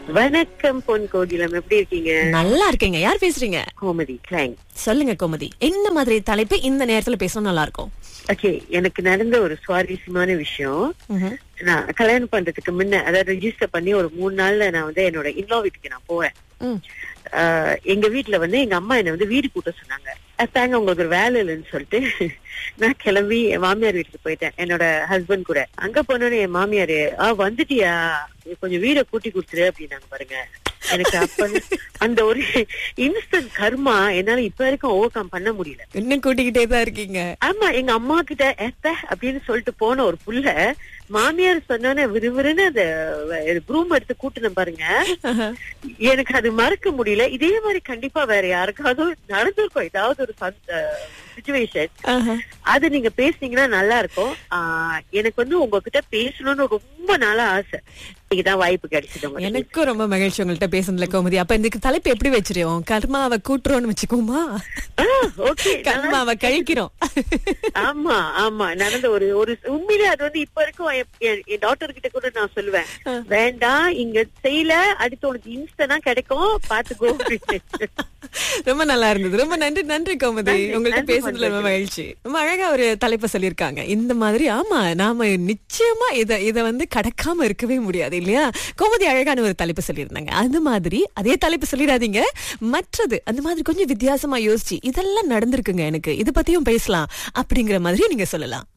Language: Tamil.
வணக்கம் பொன் கோகிலம் எப்படி இருக்கீங்க நல்லா இருக்கீங்க யார் பேசுறீங்க கோமதி கிளாங் சொல்லுங்க கோமதி என்ன மாதிரி தலைப்பு இந்த நேரத்துல பேசணும் நல்லா இருக்கும் ஓகே எனக்கு நடந்த ஒரு சுவாரஸ்யமான விஷயம் ம்ஹும். நான் கல்யாணம் பண்றதுக்கு முன்ன அதாவது ரெஜிஸ்டர் பண்ணி ஒரு மூணு நாள்ல நான் வந்து என்னோட இன்லா வீட்டுக்கு நான் போறேன் ம். ஆஹ் எங்க வீட்டுல வந்து எங்க அம்மா என்ன வந்து வீடு கூட்ட சொன்னாங்க அத்தாங்க உங்களுக்கு ஒரு வேலை இல்லைன்னு சொல்லிட்டு நான் கிளம்பி என் மாமியார் வீட்டுக்கு போயிட்டேன் என்னோட ஹஸ்பண்ட் கூட அங்க போனோன்னு என் மாமியாரு ஆ வந்துட்டியா கொஞ்சம் வீட கூட்டி கொடுத்துரு அப்படின்னாங்க பாருங்க எனக்கு அப்ப அந்த ஒரு இன்ஸ்டன்ட் கர்மா என்னால இப்ப வரைக்கும் ஓவர் கம் பண்ண முடியல இன்னும் கூட்டிக்கிட்டே தான் இருக்கீங்க ஆமா எங்க அம்மா கிட்ட எத்த அப்படின்னு சொல்லிட்டு போன ஒரு புள்ள மாமியார் சொன்னோன்னே விறுவிறுன்னு அந்த ப்ரூம் எடுத்து கூட்டுன பாருங்க எனக்கு அது மறக்க முடியல இதே மாதிரி கண்டிப்பா வேற யாருக்காவது நடந்திருக்கும் ஏதாவது ஒரு சுச்சுவேஷன் ஆஹா. அது நீங்க பேசுனீங்கன்னா நல்லா இருக்கும் ஆஹ் எனக்கு வந்து உங்ககிட்ட பேசணும்னு ரொம்ப நாளா ஆசை இன்னைக்குதான் வாய்ப்பு கிடைச்சது உங்களுக்கு எனக்கும் ரொம்ப மகிழ்ச்சி உங்கள்ட்ட பேசுனதுல கோமதி அப்ப இந்த தலைப்பு எப்படி வச்சிருவோம் கர்மாவை கூட்டுறோம்னு வச்சுக்கோமா ஓகே கர்மாவை கழிக்கிறோம் ஆமா ஆமா நடந்த ஒரு ஒரு உண்மையிலே அது வந்து இப்ப இருக்கும் என்- என் என் டாக்டர் கிட்ட கூட நான் சொல்லுவேன் வேண்டாம் இங்க செய்யல அடுத்து உனக்கு இன்ஸ்டா கிடைக்கும் பாத்துக்கோ அப்படின்னு ரொம்ப நல்லா இருந்தது ரொம்ப நன்றி நன்றி கோமதி நன்றி, உங்கள்ட்ட நன்றி, பேசுனதுல ரொம்ப மஞ்சள். மகிழ்ச்சி ரொம்ப அழகா ஒரு தலைப்பு சொல்லியிருக்காங்க இந்த மாதிரி ஆமா நாம நிச்சயமா இத இத வந்து கடக்காம இருக்கவே முடியாது இல்லையா கோமதி அழகான ஒரு தலைப்பு சொல்லியிருந்தாங்க அது மாதிரி அதே தலைப்பு சொல்லிடாதீங்க மற்றது அந்த மாதிரி கொஞ்சம் வித்தியாசமா யோசிச்சு இதெல்லாம் நடந்திருக்குங்க எனக்கு இது பத்தியும் பேசலாம் அப்படிங்கிற மாதிரி நீங்க சொல்லலாம்